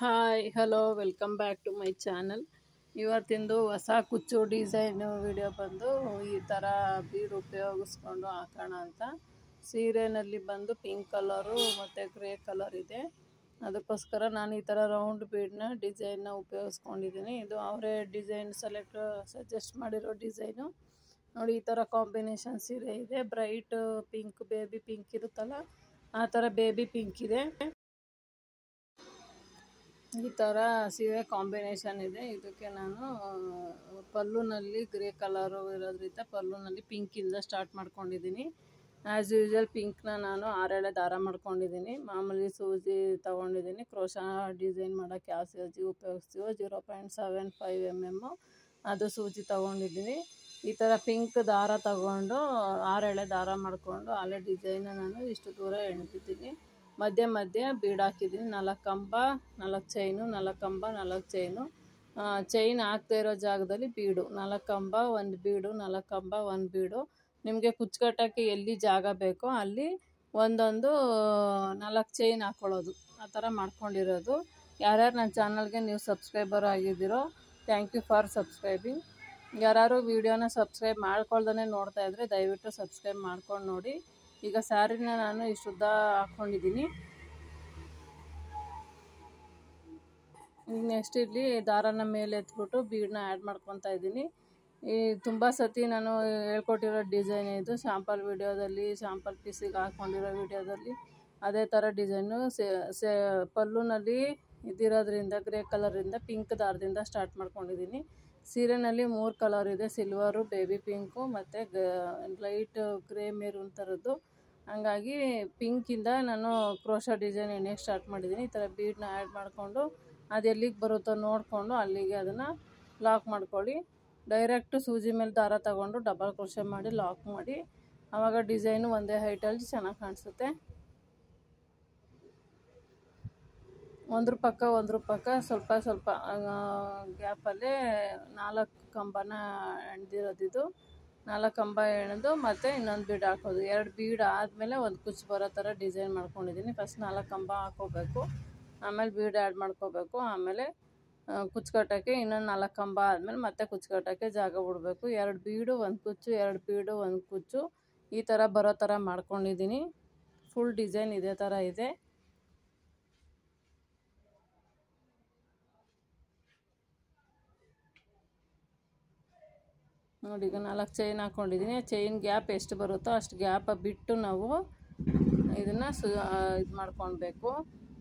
hi hello welcome back to my channel ಇವತ್ತಿಂದು ಹೊಸ ಕುಚ್ಚು ಡಿಸೈನು ವಿಡಿಯೋ ಬಂದು ಈ ಥರ ಬೀಡ್ ಉಪಯೋಗಿಸ್ಕೊಂಡು ಹಾಕೋಣ ಅಂತ ಸೀರೆನಲ್ಲಿ ಬಂದು ಪಿಂಕ್ ಕಲರು ಮತ್ತು ಗ್ರೇ ಕಲರ್ ಇದೆ ಅದಕ್ಕೋಸ್ಕರ ನಾನು ಈ ಥರ ರೌಂಡ್ ಬೀಡನ್ನ ಡಿಸೈನ್ನ ಉಪಯೋಗಿಸ್ಕೊಂಡಿದ್ದೀನಿ ಇದು ಅವರೇ ಡಿಸೈನ್ ಸೆಲೆಕ್ಟ್ ಸಜೆಸ್ಟ್ ಮಾಡಿರೋ ಡಿಸೈನು ನೋಡಿ ಈ ಥರ ಕಾಂಬಿನೇಷನ್ ಸೀರೆ ಇದೆ ಬ್ರೈಟ್ ಪಿಂಕ್ ಬೇಬಿ ಪಿಂಕ್ ಇರುತ್ತಲ್ಲ ಆ ಥರ ಬೇಬಿ ಪಿಂಕ್ ಇದೆ ಈ ಥರ ಸೀರೆ ಕಾಂಬಿನೇಷನ್ ಇದೆ ಇದಕ್ಕೆ ನಾನು ಪಲ್ಲುನಲ್ಲಿ ಗ್ರೇ ಕಲರು ಇರೋದ್ರಿಂದ ಪಲ್ಲುನಲ್ಲಿ ಪಿಂಕಿಂದ ಸ್ಟಾರ್ಟ್ ಮಾಡ್ಕೊಂಡಿದ್ದೀನಿ ಆ್ಯಸ್ ಯೂಶ್ವಲ್ ಪಿಂಕ್ನ ನಾನು ಆರೆಳೆ ದಾರ ಮಾಡ್ಕೊಂಡಿದ್ದೀನಿ ಮಾಮೂಲಿ ಸೂಜಿ ತೊಗೊಂಡಿದ್ದೀನಿ ಕ್ರೋಶಾ ಡಿಸೈನ್ ಮಾಡೋಕ್ಕೆ ಯಾವ ಸೂಜಿ ಉಪಯೋಗಿಸ್ತೀವೋ zero point seven five M M ಅದು ಸೂಜಿ ತೊಗೊಂಡಿದ್ದೀನಿ ಈ ಥರ ಪಿಂಕ್ ದಾರ ತಗೊಂಡು ಆರೆಳೆ ದಾರ ಮಾಡಿಕೊಂಡು ಆಲೆ ಡಿಸೈನ ನಾನು ಇಷ್ಟು ದೂರ ಎಣ್ದಿದ್ದೀನಿ ಮಧ್ಯೆ ಮಧ್ಯೆ ಬೀಡ್ ಹಾಕಿದ್ದೀನಿ ನಾಲ್ಕು ಕಂಬ ನಾಲ್ಕು ಚೈನು ನಾಲ್ಕು ಕಂಬ ನಾಲ್ಕು ಚೈನು ಚೈನ್ ಹಾಕ್ದೇ ಇರೋ ಜಾಗದಲ್ಲಿ ಬೀಡು ನಾಲ್ಕು ಕಂಬ ಒಂದು ಬೀಡು ನಾಲ್ಕು ಕಂಬ ಒಂದು ಬೀಡು ನಿಮಗೆ ಕುಚ್ಚುಕಟ್ಟೋಕ್ಕೆ ಎಲ್ಲಿ ಜಾಗ ಬೇಕೋ ಅಲ್ಲಿ ಒಂದೊಂದು ನಾಲ್ಕು ಚೈನ್ ಹಾಕ್ಕೊಳ್ಳೋದು ಆ ಥರ ಮಾಡ್ಕೊಂಡಿರೋದು ಯಾರ್ಯಾರು ನನ್ನ ಚಾನಲ್ಗೆ ನೀವು ಸಬ್ಸ್ಕ್ರೈಬರ್ ಆಗಿದ್ದೀರೋ ಥ್ಯಾಂಕ್ ಯು ಫಾರ್ ಸಬ್ಸ್ಕ್ರೈಬಿಂಗ್ ಯಾರು ವೀಡಿಯೋನ ಸಬ್ಸ್ಕ್ರೈಬ್ ಮಾಡ್ಕೊಳ್ದೇ ನೋಡ್ತಾ ಇದ್ದರೆ ದಯವಿಟ್ಟು ಸಬ್ಸ್ಕ್ರೈಬ್ ಮಾಡ್ಕೊಂಡು ನೋಡಿ ಈಗ ಸ್ಯಾರಿನ ನಾನು ಇಷ್ಟುದ್ದ ಹಾಕ್ಕೊಂಡಿದ್ದೀನಿ ಈಗ ನೆಕ್ಸ್ಟ್ ಇಲ್ಲಿ ದಾರನ ಮೇಲೆ ಎತ್ಬಿಟ್ಟು ಬೀಡನ್ನ ಆ್ಯಡ್ ಮಾಡ್ಕೊತಾ ಇದ್ದೀನಿ ಈ ತುಂಬ ಸತಿ ನಾನು ಹೇಳ್ಕೊಟ್ಟಿರೋ ಡಿಸೈನ್ ಇದು ಶಾಂಪಲ್ ವಿಡಿಯೋದಲ್ಲಿ ಶಾಂಪಲ್ ಪೀಸಿಗೆ ಹಾಕ್ಕೊಂಡಿರೋ ವಿಡಿಯೋದಲ್ಲಿ ಅದೇ ಥರ ಡಿಸೈನು ಸೆ ಪಲ್ಲುನಲ್ಲಿ ಇದಿರೋದ್ರಿಂದ ಗ್ರೇ ಕಲರಿಂದ ಪಿಂಕ್ ದಾರದಿಂದ ಸ್ಟಾರ್ಟ್ ಮಾಡ್ಕೊಂಡಿದ್ದೀನಿ ಸೀರೆನಲ್ಲಿ ಮೂರು ಕಲರ್ ಇದೆ ಸಿಲ್ವರು ಬೇಬಿ ಪಿಂಕು ಮತ್ತು ಗ ಲೈಟ್ ಗ್ರೇ ಮೆರೂನ್ ಥರದ್ದು ಹಂಗಾಗಿ ಪಿಂಕಿಂದ ನಾನು ಕ್ರೋಶಾ ಡಿಸೈನ್ ಎಣ್ಣೆಗೆ ಸ್ಟಾರ್ಟ್ ಮಾಡಿದ್ದೀನಿ ಈ ಥರ ಬೀಡನ್ನ ಆ್ಯಡ್ ಮಾಡಿಕೊಂಡು ಅದು ಎಲ್ಲಿಗೆ ಬರುತ್ತೋ ನೋಡಿಕೊಂಡು ಅಲ್ಲಿಗೆ ಅದನ್ನು ಲಾಕ್ ಮಾಡ್ಕೊಳ್ಳಿ ಡೈರೆಕ್ಟು ಸೂಜಿ ಮೇಲೆ ದಾರ ತಗೊಂಡು ಡಬಲ್ ಕ್ರೋಶೆ ಮಾಡಿ ಲಾಕ್ ಮಾಡಿ ಆವಾಗ ಡಿಸೈನು ಒಂದೇ ಹೈಟಲ್ಲಿ ಚೆನ್ನಾಗಿ ಕಾಣಿಸುತ್ತೆ ಒಂದ್ರ ಪಕ್ಕ ಒಂದ್ರ ಪಕ್ಕ ಸ್ವಲ್ಪ ಸ್ವಲ್ಪ ಗ್ಯಾಪಲ್ಲೇ ನಾಲ್ಕು ಕಂಬನ ಎಣ್ದಿರೋದಿದು ನಾಲ್ಕು ಕಂಬ ಎಣೆದು ಮತ್ತು ಇನ್ನೊಂದು ಬೀಡ್ ಹಾಕೋದು ಎರಡು ಬೀಡ್ ಆದಮೇಲೆ ಒಂದು ಕುಚ್ಚು ಬರೋ ಥರ ಡಿಸೈನ್ ಮಾಡ್ಕೊಂಡಿದ್ದೀನಿ ಫಸ್ಟ್ ನಾಲ್ಕು ಕಂಬ ಹಾಕೋಬೇಕು ಆಮೇಲೆ ಬೀಡ್ ಆ್ಯಡ್ ಮಾಡ್ಕೋಬೇಕು ಆಮೇಲೆ ಕುಚ್ಚು ಕಟ್ಟೋಕ್ಕೆ ಇನ್ನೊಂದು ನಾಲ್ಕು ಕಂಬ ಆದಮೇಲೆ ಮತ್ತೆ ಕುಚ್ಚು ಕಟ್ಟೋಕ್ಕೆ ಜಾಗ ಬಿಡಬೇಕು ಎರಡು ಬೀಡು ಒಂದು ಕುಚ್ಚು ಎರಡು ಬೀಡು ಒಂದು ಕುಚ್ಚು ಈ ಥರ ಬರೋ ಥರ ಮಾಡ್ಕೊಂಡಿದ್ದೀನಿ ಫುಲ್ ಡಿಸೈನ್ ಇದೇ ಥರ ಇದೆ ನೋಡಿ ಈಗ ನಾಲ್ಕು ಚೈನ್ ಹಾಕ್ಕೊಂಡಿದ್ದೀನಿ ಚೈನ್ ಗ್ಯಾಪ್ ಎಷ್ಟು ಬರುತ್ತೋ ಅಷ್ಟು ಗ್ಯಾಪ ಬಿಟ್ಟು ನಾವು ಇದನ್ನು ಸು ಇದು ಮಾಡ್ಕೊಳ್ಬೇಕು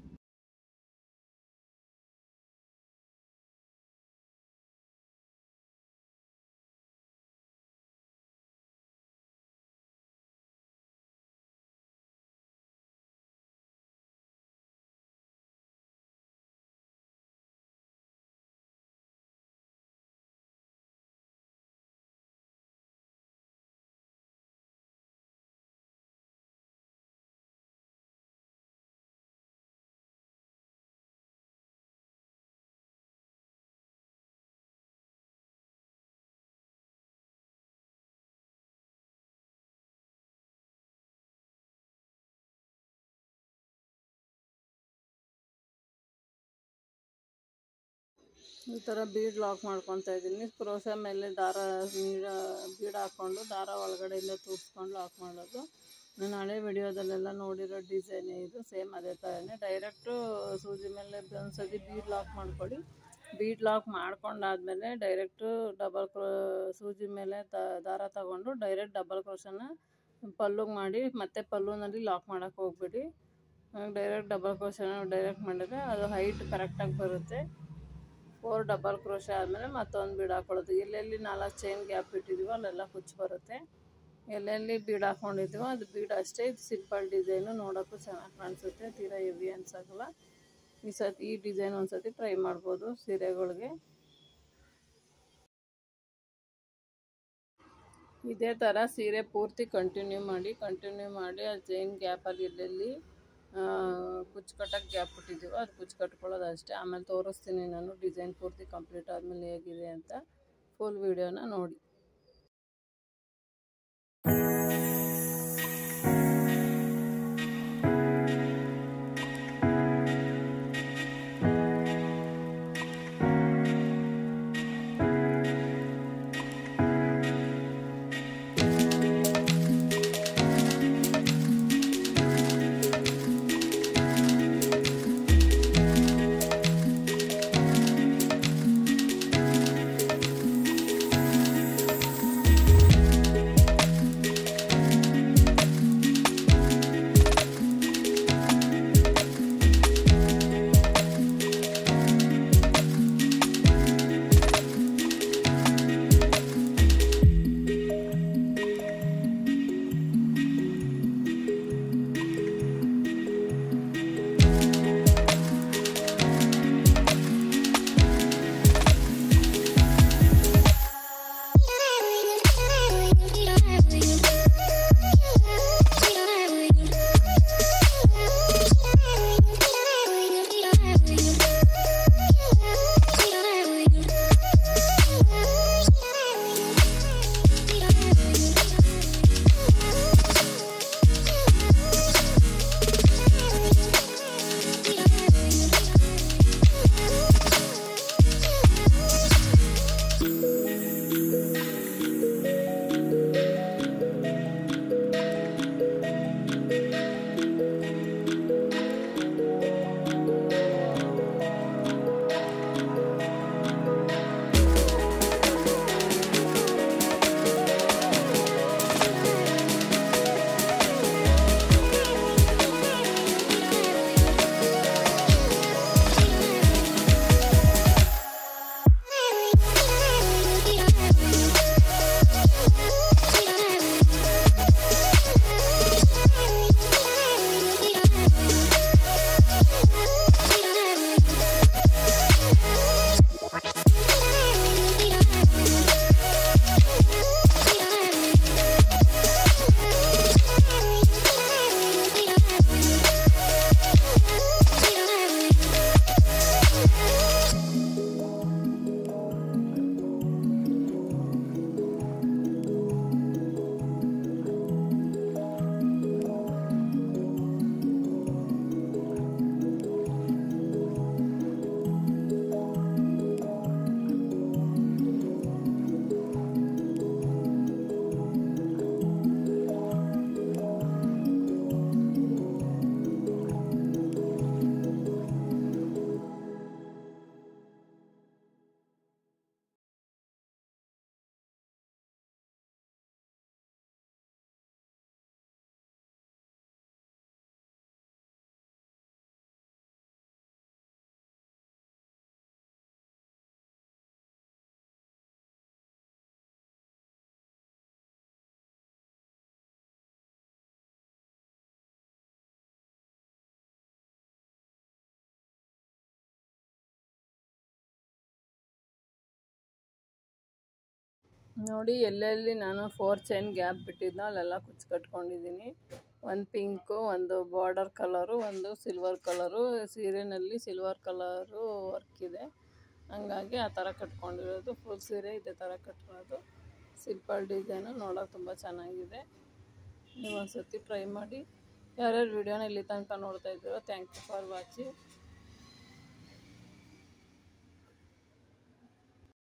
ಈ ಥರ ಬೀಡ್ ಲಾಕ್ ಮಾಡ್ಕೊತಾ ಇದ್ದೀನಿ ಕ್ರೋಶ ಮೇಲೆ ದಾರ ನೀಡ ಬೀಡ್ ಹಾಕ್ಕೊಂಡು ದಾರ ಒಳಗಡೆಯಿಂದ ತೂರಿಸ್ಕೊಂಡು ಲಾಕ್ ಮಾಡೋದು ನಾನು ಹಳೆ ವಿಡಿಯೋದಲ್ಲೆಲ್ಲ ನೋಡಿರೋ ಡಿಸೈನೇ ಇದು ಸೇಮ್ ಅದೇ ಥರನೇ ಡೈರೆಕ್ಟು ಸೂಜಿ ಮೇಲೆ ಒಂದು ಸತಿ ಬೀಡ್ ಲಾಕ್ ಮಾಡ್ಕೊಳ್ಳಿ ಬೀಡ್ ಲಾಕ್ ಮಾಡ್ಕೊಂಡಾದ್ಮೇಲೆ ಡೈರೆಕ್ಟು ಡಬಲ್ ಕ್ರೋ ಸೂಜಿ ಮೇಲೆ ದಾರ ತಗೊಂಡು ಡೈರೆಕ್ಟ್ ಡಬಲ್ ಕ್ರೋಶನ ಪಲ್ಲುಗೆ ಮಾಡಿ ಮತ್ತೆ ಪಲ್ಲುನಲ್ಲಿ ಲಾಕ್ ಮಾಡೋಕ್ಕೆ ಹೋಗ್ಬೇಡಿ ಡೈರೆಕ್ಟ್ ಡಬಲ್ ಕ್ರೋಶನ ಡೈರೆಕ್ಟ್ ಮಾಡಿದ್ರೆ ಅದು ಹೈಟ್ ಕರೆಕ್ಟಾಗಿ ಬರುತ್ತೆ ಫೋರ್ ಡಬಲ್ ಕ್ರೋಶ ಆದಮೇಲೆ ಮತ್ತೊಂದು ಬೀಡ್ ಹಾಕೊಳ್ಳೋದು ಎಲ್ಲೆಲ್ಲಿ ನಾಲ್ಕು ಚೈನ್ ಗ್ಯಾಪ್ ಇಟ್ಟಿದ್ದೀವೋ ಅಲ್ಲೆಲ್ಲ ಕುಚ್ಚು ಬರುತ್ತೆ ಎಲ್ಲೆಲ್ಲಿ ಬೀಡ್ ಹಾಕ್ಕೊಂಡಿದ್ದೀವೋ ಅದು ಬೀಡ್ ಅಷ್ಟೇ ಇದು ಸಿಂಪಲ್ ಡಿಸೈನು ನೋಡೋಕ್ಕೂ ಚೆನ್ನಾಗಿ ಕಾಣಿಸುತ್ತೆ ತೀರಾ ಹೆವಿ ಅನ್ಸೋಕ್ಕಲ್ಲ ಈ ಸತಿ ಈ ಡಿಸೈನ್ ಒಂದು ಸತಿ ಟ್ರೈ ಮಾಡ್ಬೋದು ಸೀರೆಗಳಿಗೆ ಇದೇ ಥರ ಸೀರೆ ಪೂರ್ತಿ ಕಂಟಿನ್ಯೂ ಮಾಡಿ ಕಂಟಿನ್ಯೂ ಮಾಡಿ ಆ ಚೈನ್ ಗ್ಯಾಪಲ್ಲಿ ಎಲ್ಲೆಲ್ಲಿ ಕುಚ್ಚು ಕಟ್ಟಕ್ಕೆ ಗ್ಯಾಪ್ ಬಿಟ್ಟಿದ್ದೀವೋ ಅದು ಕುಚ್ಚು ಕಟ್ಕೊಳ್ಳೋದು ಅಷ್ಟೇ ಆಮೇಲೆ ತೋರಿಸ್ತೀನಿ ನಾನು ಡಿಸೈನ್ ಪೂರ್ತಿ ಕಂಪ್ಲೀಟ್ ಆದಮೇಲೆ ಹೇಗಿದೆ ಅಂತ ಫುಲ್ ವೀಡಿಯೋನ ನೋಡಿ ನೋಡಿ ಎಲ್ಲೆಲ್ಲಿ ನಾನು ಫೋರ್ ಚೈನ್ ಗ್ಯಾಪ್ ಬಿಟ್ಟಿದ್ನೋ ಅಲ್ಲೆಲ್ಲ ಕುಚ್ಚು ಕಟ್ಕೊಂಡಿದ್ದೀನಿ ಒಂದು ಪಿಂಕು ಒಂದು ಬಾರ್ಡರ್ ಕಲರು ಒಂದು ಸಿಲ್ವರ್ ಕಲರು ಸೀರೆನಲ್ಲಿ ಸಿಲ್ವರ್ ಕಲರು ವರ್ಕ್ ಇದೆ ಹಂಗಾಗಿ ಆ ಥರ ಕಟ್ಕೊಂಡಿರೋದು ಫುಲ್ ಸೀರೆ ಇದೇ ಥರ ಕಟ್ಟಿರೋದು ಸಿಂಪಲ್ ಡಿಸೈನು ನೋಡೋಕೆ ತುಂಬ ಚೆನ್ನಾಗಿದೆ ನೀವು ಒಂದ್ಸತಿ ಟ್ರೈ ಮಾಡಿ ಯಾರ್ಯಾರು ವಿಡಿಯೋನ ಇಲ್ಲಿ ತನಕ ನೋಡ್ತಾ ಇದ್ದೀರೋ ಥ್ಯಾಂಕ್ ಯು ಫಾರ್ ವಾಚಿಂಗ್